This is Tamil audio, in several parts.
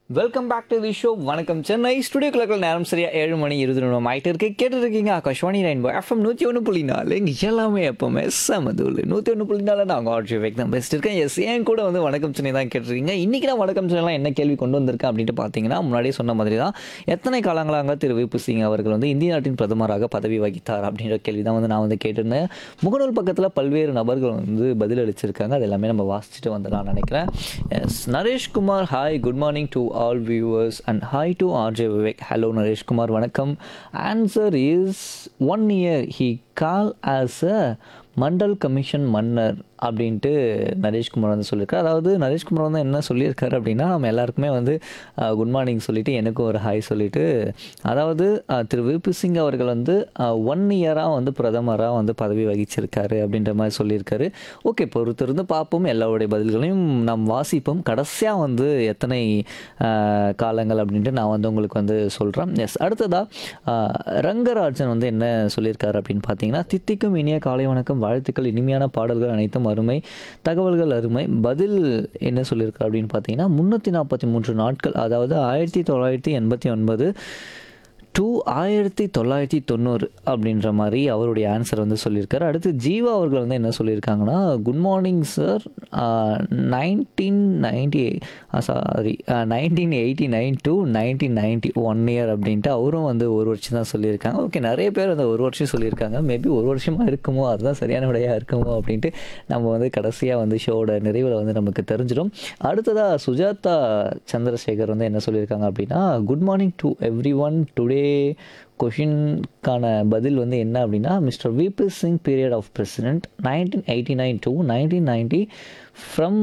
welcome back to the show வணக்கம் சென்னை ஸ்டுடியோ கிளக்கில் நேரம் சரியா ஏழு மணி இருபது நிமிடம் ஆகிட்டு இருக்கு கேட்டுட்டு இருக்கீங்க ஆகாஷ்வாணி நைன் பாய் எஃப்எம் நூற்றி ஒன்று புள்ளி நாலு இங்கே எல்லாமே எப்போவுமே செமதூல் நூற்றி ஒன்று புள்ளி நாலு நான் ஆர்ஜி வேக் தான் பெஸ்ட் இருக்கேன் எஸ் ஏன் கூட வந்து வணக்கம் சென்னை தான் கேட்டிருக்கீங்க இன்றைக்கி நான் வணக்கம் சென்னைலாம் என்ன கேள்வி கொண்டு வந்திருக்கேன் அப்படின்ட்டு பார்த்தீங்கன்னா முன்னாடியே சொன்ன மாதிரி தான் எத்தனை காலங்களாக திரு விபு சிங் அவர்கள் வந்து இந்திய நாட்டின் பிரதமராக பதவி வகித்தார் அப்படின்ற கேள்வி தான் வந்து நான் வந்து கேட்டிருந்தேன் முகநூல் பக்கத்தில் பல்வேறு நபர்கள் வந்து பதில் அளிச்சிருக்காங்க அது எல்லாமே நம்ம வாசிச்சுட்டு வந்துடலாம் நினைக்கிறேன் yes Nareshkumar hi good morning to all viewers and hi to RJ Vivek hello Nareshkumar வணக்கம் answer is one year he call as a Mandal commission மன்னர் அப்படின்ட்டு நரேஷ்குமார் வந்து சொல்லியிருக்காரு அதாவது நரேஷ்குமார் வந்து என்ன சொல்லியிருக்காரு அப்படின்னா நம்ம எல்லாருக்குமே வந்து குட் மார்னிங் சொல்லிட்டு எனக்கும் ஒரு ஹாய் சொல்லிட்டு அதாவது அஹ், திரு விபி சிங் அவர்கள் வந்து ஒன் இயராக வந்து பிரதமராக வந்து பதவி வகிச்சிருக்காரு அப்படின்ற மாதிரி சொல்லியிருக்காரு ஓகே பொறுத்திருந்து பார்ப்போம் எல்லாருடைய பதில்களையும் நாம் வாசிப்போம் கடைசியாக வந்து எத்தனை அஹ், காலங்கள் அப்படின்ட்டு நான் வந்து உங்களுக்கு வந்து சொல்கிறேன் எஸ் அடுத்ததாக ரங்கராஜன் வந்து என்ன சொல்லியிருக்காரு அப்படின்னு பார்த்தீங்கன்னா தித்திக்கும் இனிய காலை வணக்கம் வாழ்த்துக்கள் இனிமையான பாடல்கள் அனைத்தும் அருமை தகவல்கள் அருமை பதில் என்ன சொல்லியிருக்காரு அப்படின்னு பார்த்தீங்கன்னா முந்நூற்றி நாற்பத்தி மூன்று நாட்கள் அதாவது ஆயிரத்தி தொள்ளாயிரத்தி எண்பத்தி ஒன்பது டூ ஆயிரத்தி தொள்ளாயிரத்தி தொண்ணூறு அப்படின்ற மாதிரி அவருடைய ஆன்சர் வந்து சொல்லியிருக்காரு அடுத்து ஜீவா அவர்கள் வந்து என்ன சொல்லியிருக்காங்கன்னா good morning sir nineteen ninety sorry nineteen eighty nine to nineteen ninety one year அப்படின்ட்டு அவரும் வந்து ஒரு வருஷம் தான் சொல்லியிருக்காங்க ஓகே நிறைய பேர் அந்த ஒரு வருஷம் சொல்லியிருக்காங்க மேபி ஒரு வருஷமாக இருக்குமோ அதுதான் சரியான விடையாக இருக்குமோ அப்படின்ட்டு நம்ம வந்து கடைசியாக வந்து ஷோவோட நிறைவில் வந்து நமக்கு தெரிஞ்சிடும் அடுத்ததாக சுஜாதா சந்திரசேகர் வந்து என்ன சொல்லியிருக்காங்க அப்படின்னா good morning to every one today கொஷின்கான பதில் வந்து என்ன அப்படின்னா mister V P Singh period of president nineteen eighty nine to nineteen ninety from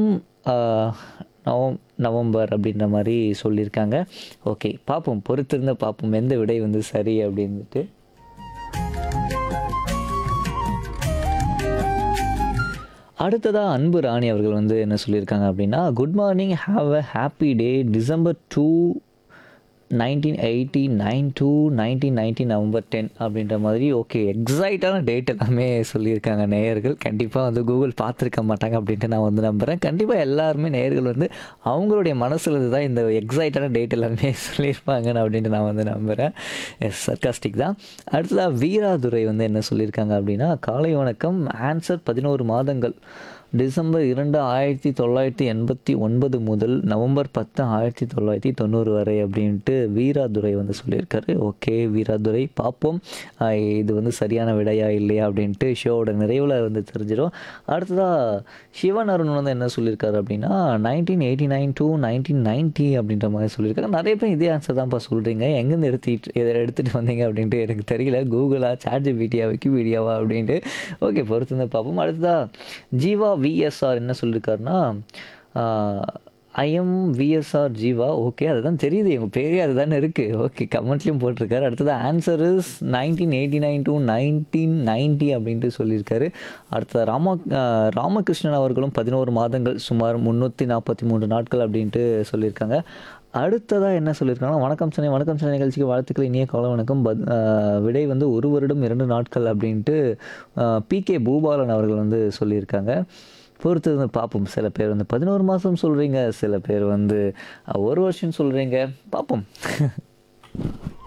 நவம் நவம்பர் அப்படின்ற மாதிரி சொல்லியிருக்காங்க ஓகே பார்ப்போம் பொறுத்திருந்து பார்ப்போம் எந்த விடை வந்து சரி அப்படின்ட்டு அடுத்ததாக அன்பு ராணி அவர்கள் வந்து என்ன சொல்லியிருக்காங்க அப்படின்னா good morning have a happy day December two nineteen eighty nine to nineteen ninety November ten அப்படின்ற மாதிரி ஓகே எக்ஸைட்டான டேட் எல்லாமே சொல்லியிருக்காங்க நேயர்கள் கண்டிப்பாக வந்து கூகுள் பார்த்துருக்க மாட்டாங்க அப்படின்ட்டு நான் வந்து நம்புகிறேன் கண்டிப்பாக எல்லாருமே நேயர்கள் வந்து அவங்களுடைய மனசுல இருந்து தான் இந்த எக்ஸைட்டான டேட் எல்லாமே சொல்லியிருப்பாங்கன்னு அப்படின்ட்டு நான் வந்து நம்புகிறேன் எஸ் சர்க்காஸ்டிக் தான் அடுத்ததாக வீராதுரை வந்து என்ன சொல்லியிருக்காங்க அப்படின்னா காலை வணக்கம் ஆன்சர் பதினோரு மாதங்கள் டிசம்பர் இரண்டு ஆயிரத்தி தொள்ளாயிரத்தி எண்பத்தி ஒன்பது முதல் நவம்பர் பத்து ஆயிரத்தி தொள்ளாயிரத்தி தொண்ணூறு வரை அப்படின்ட்டு வீராதுரை வந்து சொல்லியிருக்காரு ஓகே வீராதுரை பார்ப்போம் ஆஹ் இது வந்து சரியான விடையா இல்லையா அப்படின்ட்டு ஷோவோட நிறைவில் வந்து தெரிஞ்சிடும் அடுத்ததாக சிவன் அருண் வந்து என்ன சொல்லியிருக்காரு அப்படின்னா nineteen eighty nine to nineteen ninety அப்படின்ற மாதிரி சொல்லியிருக்காரு நிறைய பேர் இதே ஆன்சர் தான்ப்பா சொல்கிறீங்க எங்கேருந்து எடுத்துட்டு இதை எடுத்துகிட்டு வந்தீங்க அப்படின்ட்டு எனக்கு தெரியல கூகுளா சாட் ஜிபிடியா விக்கிபீடியாவா அப்படின்ட்டு ஓகே பொறுத்து வந்து பார்ப்போம் அடுத்ததாக ஜீவா விஎஸ்ஆர் என்ன சொல்லியிருக்காருன்னா ஐஎம் விஎஸ்ஆர் ஜீவா ஓகே அதுதான் தெரியுது எங்கள் பேரே அதுதானே இருக்குது ஓகே கமெண்ட்லேயும் போட்டிருக்காரு அடுத்தது answer is nineteen eighty nine to nineteen ninety அப்படின்ட்டு சொல்லியிருக்காரு அடுத்த ராம ஆஹ் ராமகிருஷ்ணன் அவர்களும் பதினோரு மாதங்கள் சுமார் முந்நூற்றி நாற்பத்தி மூன்று நாட்கள் அப்படின்ட்டு சொல்லியிருக்காங்க அடுத்ததாக என்ன சொல்லியிருக்காங்கன்னா வணக்கம் சென்னை வணக்கம் சென்னை நிகழ்ச்சிக்கு வாழ்த்துக்கள் இனிய கால வணக்கம் பத் ஆஹ் விடை வந்து ஒரு வருடம் இரண்டு நாட்கள் அப்படின்ட்டு பி கே பூபாலன் அவர்கள் வந்து சொல்லியிருக்காங்க பொறுத்து வந்து பார்ப்போம் சில பேர் வந்து பதினோரு மாதம் சொல்கிறீங்க சில பேர் வந்து அஹ், ஒரு வருஷம் சொல்கிறீங்க பார்ப்போம்